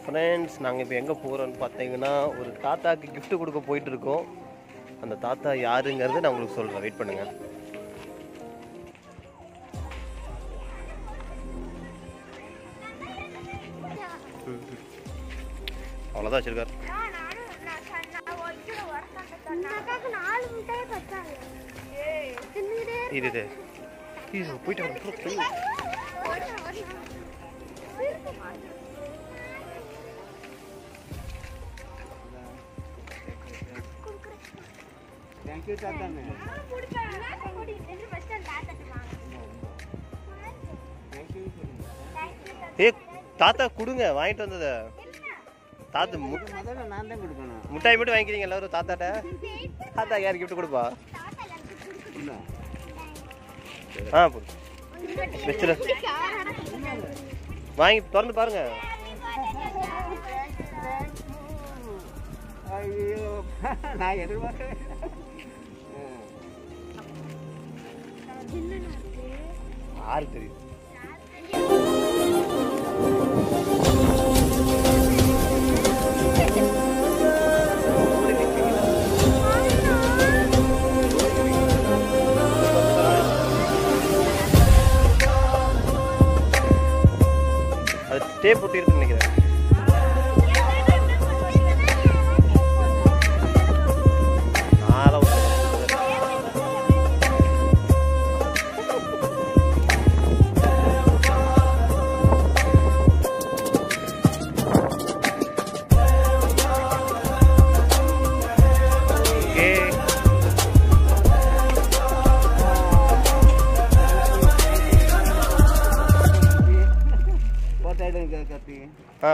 Friends நாங்கள் இப்போ எங்கே போகிறோம்னு பார்த்தீங்கன்னா ஒரு தாத்தாக்கு gift கொடுக்க போயிட்டு இருக்கோம் அந்த தாத்தா யாருங்கிறது நான் உங்களுக்கு சொல்கிறேன் வெயிட் பண்ணுங்க அவ்வளோதான் வச்சிருக்காரு இது இது ஐயோ, போயிட்டு வாங்க, போ, போய். தேங்க்யூ தாத்தாண்ணே தேங்க்யூ சொல்லுங்க ஏ தாத்தா கொடுங்க வாங்கிட்டு வந்ததை தாத்தா மு முதல்ல நான் தான் கொடுக்கணும் முட்டாய் மட்டும் வாங்கிக்கிறீங்க எல்லாரும் தாத்தாட்ட தாத்தா யார் gift கொடுப்பா இல்லை ஆ போடு வச்சிரு வாங்கி திறந்து பாருங்க ஐயோ நான் எதிர்பார்க்கவே யாரு தெரியும் அது டேப் போட்டு இருக்குன்னு நினைக்கிறேன் நான்லாம் ஒத்துக்க மாட்டேன். ஓகே போட்டோ எடுங்க கத்தி ஆ